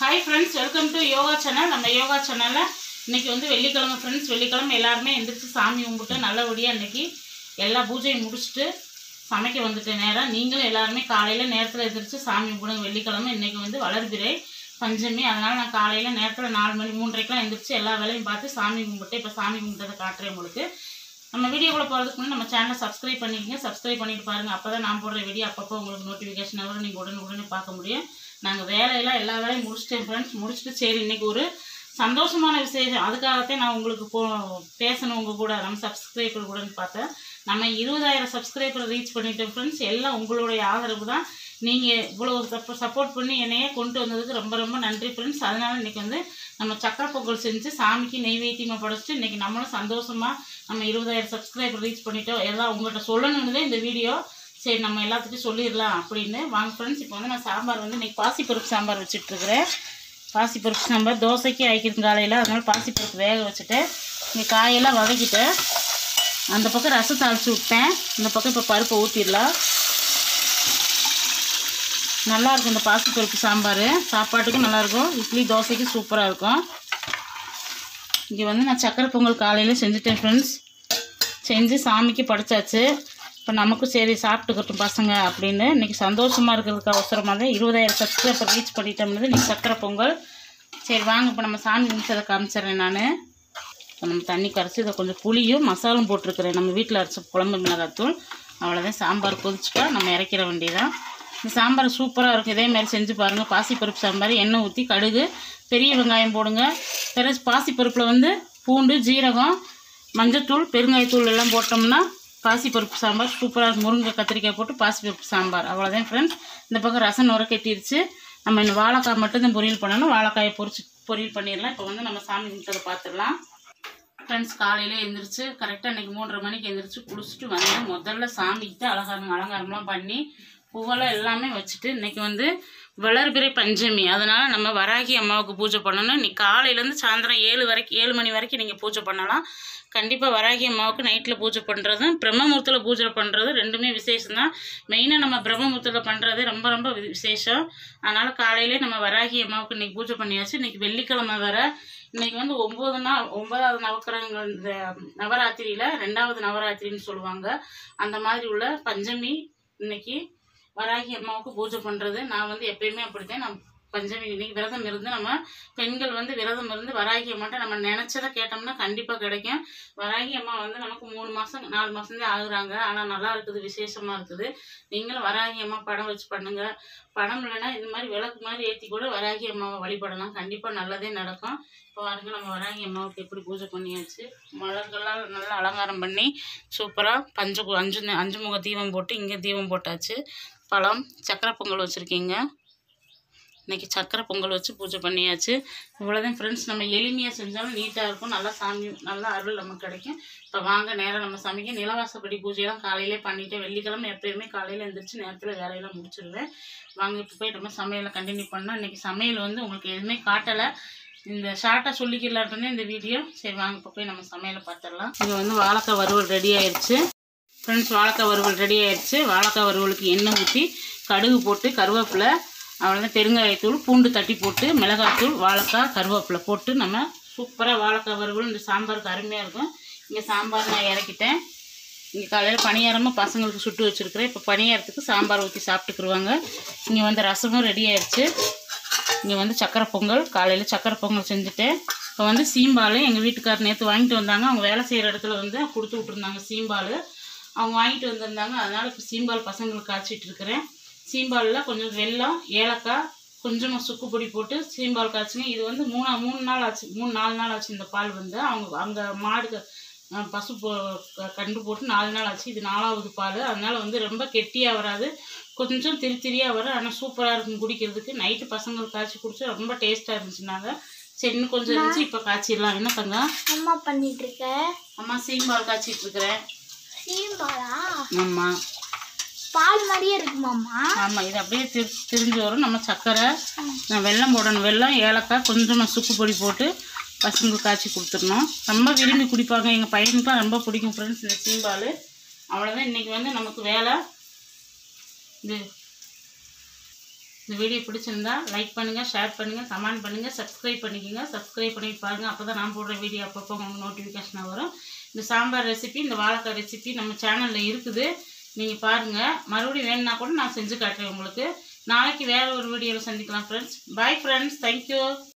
hi friends welcome to yoga channel நம்ம யோகா சேனலில் இன்னைக்கு வந்து வெள்ளிக்கிழமை ஃப்ரெண்ட்ஸ் வெள்ளிக்கிழமை எல்லாருமே எந்திரிச்சு சாமி கும்பிட்டு நல்லபடியாக இன்னைக்கு எல்லா பூஜையும் முடிச்சுட்டு சமைக்க வந்துட்ட நேரம் நீங்களும் எல்லாருமே காலையில் நேரத்தில் எந்திரிச்சு சாமி கும்பிடுங்க வெள்ளிக்கிழமை இன்னைக்கு வந்து வளர்பிறை பஞ்சமி அதனால் நான் காலையில் நேரத்தில் நாலு மணி மூன்றரைக்கெலாம் எந்திரிச்சு எல்லா வேலையும் பார்த்து சாமி கும்பிட்டு இப்போ சாமி கும்பிட்டதை காட்டுறேன் உங்களுக்கு நம்ம வீடியோக்குள்ள போகிறதுக்கு முன்னாடி நம்ம சேனலை சப்ஸ்கிரைப் பண்ணிக்கங்க சப்ஸ்கிரைப் பண்ணிட்டு பாருங்கள் அப்போ தான் நான் போடுற வீடியோ அப்பப்போ உங்களுக்கு நோட்டிஃபிகேஷன் வரும் நீங்கள் உடனே உடனே பார்க்க முடியும் நாங்கள் வேலையெல்லாம் எல்லா வேலையும் முடிச்சிட்டேன் ஃப்ரெண்ட்ஸ் முடிச்சுட்டு சரி இன்னைக்கு ஒரு சந்தோஷமான விசேஷம் அதுக்காகத்தான் நான் உங்களுக்கு போ பேசணும் உங்கள் கூட நம்ம சப்ஸ்கிரைபர் கூடன்னு பார்த்தேன் நம்ம இருபதாயிரம் சப்ஸ்கிரைபர் ரீச் பண்ணிட்டோம் ஃப்ரெண்ட்ஸ் எல்லாம் உங்களுடைய ஆதரவு தான் நீங்கள் இவ்வளோ சப்போ சப்போர்ட் பண்ணி என்னையே கொண்டு வந்ததுக்கு ரொம்ப ரொம்ப நன்றி ஃப்ரெண்ட்ஸ் அதனால் இன்றைக்கி வந்து நம்ம சக்கரை பொங்கல் செஞ்சு சாமிக்கு நெய்வேத்தியமாக படைச்சிட்டு இன்றைக்கி நம்மளும் சந்தோஷமாக நம்ம இருபதாயிரம் சப்ஸ்கிரைபர் ரீச் பண்ணிட்டோம் எல்லாம் உங்கள்கிட்ட சொல்லணுன்னு தான் இந்த வீடியோ சரி நம்ம எல்லாத்துக்கும் சொல்லிடலாம் அப்படின்னு வாங்க ஃப்ரெண்ட்ஸ் இப்போ வந்து நான் சாம்பார் வந்து இன்றைக்கி பாசிப்பருப்பு சாம்பார் வச்சுட்ருக்கிறேன் பாசிப்பருப்பு சாம்பார் தோசைக்கு ஆக்கிருக்கு காலையில் அதனால் பாசிப்பருப்பு வேக வச்சுட்டேன் இந்த காயெல்லாம் வதக்கிட்டேன் அந்த பக்கம் ரசம் தாளித்து விட்டேன் இந்த பக்கம் இப்போ பருப்பை ஊற்றிடலாம் நல்லாயிருக்கும் இந்த பாசிப்பருப்பு சாம்பார் சாப்பாட்டுக்கும் நல்லாயிருக்கும் இட்லி தோசைக்கு சூப்பராக இருக்கும் இங்கே வந்து நான் சக்கரை பொங்கல் காலையில் செஞ்சுட்டேன் ஃப்ரெண்ட்ஸ் செஞ்சு சாமிக்கு படைச்சாச்சு இப்போ நமக்கும் சரி சாப்பிட்டுக்கட்டும் பசங்க அப்படின்னு இன்றைக்கி சந்தோஷமாக இருக்கிறதுக்கு அவசரமாக தான் இருபதாயிரம் சப்ஸ்கிரைபர் ரீச் பண்ணிட்டோம்னது இன்றைக்கி சக்கரை பொங்கல் சரி வாங்க இப்போ நம்ம சாமி கும்பிட்டதை காமிச்சிடுறேன் நான் இப்போ நம்ம தண்ணி கரைச்சி இதை கொஞ்சம் புளியும் மசாலும் போட்டிருக்கிறேன் நம்ம வீட்டில் அரைச்ச குழம்பு மிளகாத்தூள் அவ்வளோதான் சாம்பார் கொதிச்சுட்டா நம்ம இறக்கிற வேண்டியதான் இந்த சாம்பார் சூப்பராக இருக்கும் இதே மாதிரி செஞ்சு பாருங்கள் பாசிப்பருப்பு சாம்பார் எண்ணெய் ஊற்றி கடுகு பெரிய வெங்காயம் போடுங்க பிறகு பாசிப்பருப்பில் வந்து பூண்டு ஜீரகம் மஞ்சத்தூள் பெருங்காயத்தூள் எல்லாம் போட்டோம்னா பாசிப்பருப்பு சாம்பார் சூப்பராக இருக்கும் முருங்கை கத்திரிக்காய் போட்டு பாசிப்பருப்பு சாம்பார் அவ்வளோதான் ஃப்ரெண்ட்ஸ் இந்த பக்கம் ரசம் நுர கட்டிருச்சு நம்ம இந்த வாழைக்காய் மட்டும் பொரியல் பண்ணணும் வாழைக்காயை பொரிச்சு பொரியல் பண்ணிடலாம் இப்போ வந்து நம்ம சாமி கும்பிட்டதை பார்த்துடலாம் ஃப்ரெண்ட்ஸ் காலையிலே எழுந்திரிச்சு கரெக்டாக இன்றைக்கி மூன்றரை மணிக்கு எழுந்திரிச்சு குளிச்சுட்டு வந்தேன் முதல்ல சாமிக்கிட்ட அலங்காரம் அலங்காரம்லாம் பண்ணி பூவெல்லாம் எல்லாமே வச்சுட்டு இன்றைக்கி வந்து வளர்பிறை பஞ்சமி அதனால் நம்ம வராகி அம்மாவுக்கு பூஜை பண்ணணும் இன்னைக்கு காலையிலேருந்து சாயந்தரம் ஏழு வரைக்கும் ஏழு மணி வரைக்கும் நீங்கள் பூஜை பண்ணலாம் கண்டிப்பாக வராகி அம்மாவுக்கு நைட்டில் பூஜை பண்ணுறதும் பிரம்மமுகூர்த்தத்தில் பூஜை பண்ணுறது ரெண்டுமே விசேஷம் தான் மெயினாக நம்ம பிரம்மமுகூர்த்தத்தில் பண்ணுறது ரொம்ப ரொம்ப வி- விசேஷம் அதனால் காலையிலே நம்ம வராகி அம்மாவுக்கு இன்றைக்கி பூஜை பண்ணியாச்சு இன்றைக்கி வெள்ளிக்கிழமை வர இன்னைக்கு வந்து ஒம்பது நாள் ஒன்பதாவது நவக்கிரகங்கள் இந்த நவராத்திரியில் ரெண்டாவது நவராத்திரின்னு சொல்லுவாங்க அந்த மாதிரி உள்ள பஞ்சமி இன்னைக்கு வராகி அம்மாவுக்கு பூஜை பண்ணுறது நான் வந்து எப்பயுமே அப்படித்தான் நான் பஞ்சமி இன்னைக்கு விரதம் இருந்து நம்ம பெண்கள் வந்து விரதம் இருந்து வராகி அம்மாட்ட நம்ம நினச்சதை கேட்டோம்னா கண்டிப்பாக கிடைக்கும் வராகி அம்மா வந்து நமக்கு மூணு மாதம் நாலு மாதம் தான் ஆகுறாங்க ஆனால் நல்லா இருக்குது விசேஷமாக இருக்குது நீங்களும் வராகி அம்மா படம் வச்சு பண்ணுங்க படம் இல்லைன்னா இந்த மாதிரி விளக்கு மாதிரி ஏற்றி கூட வராகி அம்மாவை வழிபடலாம் கண்டிப்பாக நல்லதே நடக்கும் இப்போ பாருங்க நம்ம வராகி அம்மாவுக்கு எப்படி பூஜை பண்ணியாச்சு மலர்கள்லாம் நல்லா அலங்காரம் பண்ணி சூப்பராக பஞ்சு கு- அஞ்சு நெ- அஞ்சு முக தீபம் போட்டு இங்கே தீபம் போட்டாச்சு பழம் சக்கரை பொங்கல் வச்சுருக்கீங்க இன்னைக்கு சக்கரை பொங்கல் வச்சு பூஜை பண்ணியாச்சு இவ்வளோதான் ஃப்ரெண்ட்ஸ் நம்ம எளிமையாக செஞ்சாலும் நீட்டாக இருக்கும் நல்லா சாமி நல்லா அருள் நமக்கு கிடைக்கும் இப்போ வாங்க நேரம் நம்ம சமைக்க நிலவாசப்படி பூஜையெல்லாம் காலையிலே பண்ணிட்டேன் வெள்ளிக்கிழமை எப்பயுமே காலையில் எழுந்திரிச்சு நேரத்தில் வேலையெல்லாம் முடிச்சிடுவேன் வாங்க இப்போ போய் நம்ம சமையலை கண்டினியூ பண்ணோம் இன்றைக்கி சமையல் வந்து உங்களுக்கு எதுவுமே காட்டலை இந்த ஷார்ட்டாக சொல்லிக்கலாட்டுன்னு இந்த வீடியோ சரி வாங்க இப்போ போய் நம்ம சமையலை பார்த்துடலாம் இது வந்து வாழைக்காய் வறுவல் ரெடி ஆயிடுச்சு ஃப்ரெண்ட்ஸ் வாழைக்காய் வறுவல் ரெடி ஆயிடுச்சு வாழைக்காய் வறுவலுக்கு எண்ணெய் ஊற்றி கடுகு போட்டு கருவேப்பிலை அவ்வளோதான் பெருங்காயத்தூள் பூண்டு தட்டி போட்டு மிளகாய்த்தூள் வாழைக்காய் கருவேப்பிலை போட்டு நம்ம சூப்பராக வாழைக்காய் வறுவல் இந்த சாம்பாருக்கு அருமையாக இருக்கும் இங்கே சாம்பார் நான் இறக்கிட்டேன் இங்கே காலையில் பணியாரமாக பசங்களுக்கு சுட்டு வச்சுருக்கிறேன் இப்போ பணியாரத்துக்கு சாம்பார் ஊற்றி சாப்பிட்டுக்குருவாங்க இங்கே வந்து ரசமும் ரெடி ஆயிடுச்சு இங்கே வந்து சக்கரை பொங்கல் காலையில் சக்கரை பொங்கல் செஞ்சுட்டேன் இப்போ வந்து சீம்பால் எங்கள் வீட்டுக்கார் நேற்று வாங்கிட்டு வந்தாங்க அவங்க வேலை செய்கிற இடத்துல வந்து கொடுத்து விட்ருந்தாங்க சீம்பால் அவங்க வாங்கிட்டு வந்திருந்தாங்க அதனால் இப்போ சீம்பால் பசங்களுக்கு காய்ச்சிட்டு இருக்கிறேன் சீம்பாலில் கொஞ்சம் வெல்லம் ஏலக்காய் கொஞ்சமாக சுக்கு பொடி போட்டு சீம்பால் காய்ச்சுங்க இது வந்து மூணு மூணு நாள் ஆச்சு மூணு நாலு நாள் ஆச்சு இந்த பால் வந்து அவங்க அங்கே மாடு அஹ், பசு போ க- கன்று போட்டு நாலு நாள் ஆச்சு இது நாலாவது பால் அதனால் வந்து ரொம்ப கெட்டியாக வராது கொஞ்சம் திரி திரியாக வரும் ஆனால் சூப்பராக இருக்கும் குடிக்கிறதுக்கு நைட்டு பசங்களுக்கு காய்ச்சி குடிச்சா ரொம்ப டேஸ்ட்டாக இருந்துச்சுனாங்க சரி இன்னும் கொஞ்சம் இருந்துச்சு இப்போ காய்ச்சிடலாம் என்ன தங்கம் அம்மா பண்ணிட்டு இருக்க அம்மா சீம்பால் காய்ச்சிட்டு இருக்கிறேன் சீம்பாலா ஆமாம் பால் மாதிரியே இருக்குமாம்மா ஆமாம் இது அப்படியே திரி திரிஞ்சு வரும் நம்ம சர்க்கரை நான் வெல்லம் போடணும் வெல்லம் ஏலக்காய் கொஞ்சமாக சுக்கு பொடி போட்டு பசங்களுக்கு காய்ச்சி கொடுத்துடணும் ரொம்ப விரும்பி குடிப்பாங்க எங்கள் பையனுக்குலாம் ரொம்ப பிடிக்கும் ஃப்ரெண்ட்ஸ் இந்த சீம்பால் அவ்வளோதான் இன்றைக்கி வந்து நமக்கு வேலை இது இந்த வீடியோ பிடிச்சிருந்தா லைக் பண்ணுங்கள் ஷேர் பண்ணுங்கள் கமெண்ட் பண்ணுங்கள் சப்ஸ்கிரைப் பண்ணிக்கோங்க சப்ஸ்கிரைப் பண்ணி பாருங்கள் அப்போ தான் நான் போடுற வீடியோ அப்பப்போ உங்களுக்கு நோட்டிஃபிகேஷனாக வரும் இந்த சாம்பார் ரெசிபி இந்த வாழைக்காய் ரெசிபி நம்ம சேனலில் இருக்குது நீங்கள் பாருங்கள் மறுபடியும் வேணும்னா கூட நான் செஞ்சு காட்டுறேன் உங்களுக்கு நாளைக்கு வேறு ஒரு வீடியோவில் சந்திக்கலாம் ஃப்ரெண்ட்ஸ் பாய் ஃப்ரெண்ட்ஸ் தேங்க்யூ